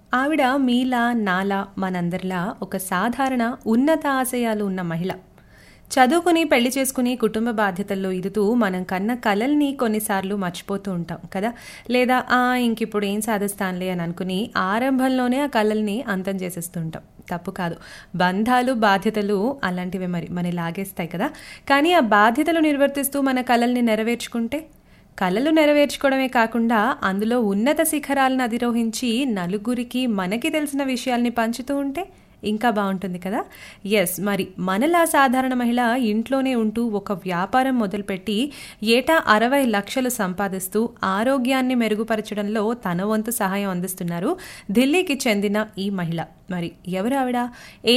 ఆవిడ మీలా నాలా మనందరిలా ఒక సాధారణ ఉన్నత ఆశయాలు ఉన్న మహిళ చదువుకుని పెళ్లి చేసుకుని కుటుంబ బాధ్యతల్లో ఇదుతూ మనం కన్న కలల్ని కొన్నిసార్లు మర్చిపోతూ ఉంటాం కదా లేదా ఆ ఇంకిప్పుడు ఏం సాధిస్తానులే అని అనుకుని ఆరంభంలోనే ఆ కలల్ని అంతం చేసేస్తుంటాం తప్పు కాదు బంధాలు బాధ్యతలు అలాంటివే మరి మన లాగేస్తాయి కదా కానీ ఆ బాధ్యతలు నిర్వర్తిస్తూ మన కలల్ని నెరవేర్చుకుంటే కలలు నెరవేర్చుకోవడమే కాకుండా అందులో ఉన్నత శిఖరాలను అధిరోహించి నలుగురికి మనకి తెలిసిన విషయాల్ని పంచుతూ ఉంటే ఇంకా బాగుంటుంది కదా ఎస్ మరి మనలా సాధారణ మహిళ ఇంట్లోనే ఉంటూ ఒక వ్యాపారం మొదలుపెట్టి ఏటా అరవై లక్షలు సంపాదిస్తూ ఆరోగ్యాన్ని మెరుగుపరచడంలో తన వంతు సహాయం అందిస్తున్నారు ఢిల్లీకి చెందిన ఈ మహిళ మరి ఎవరు ఆవిడ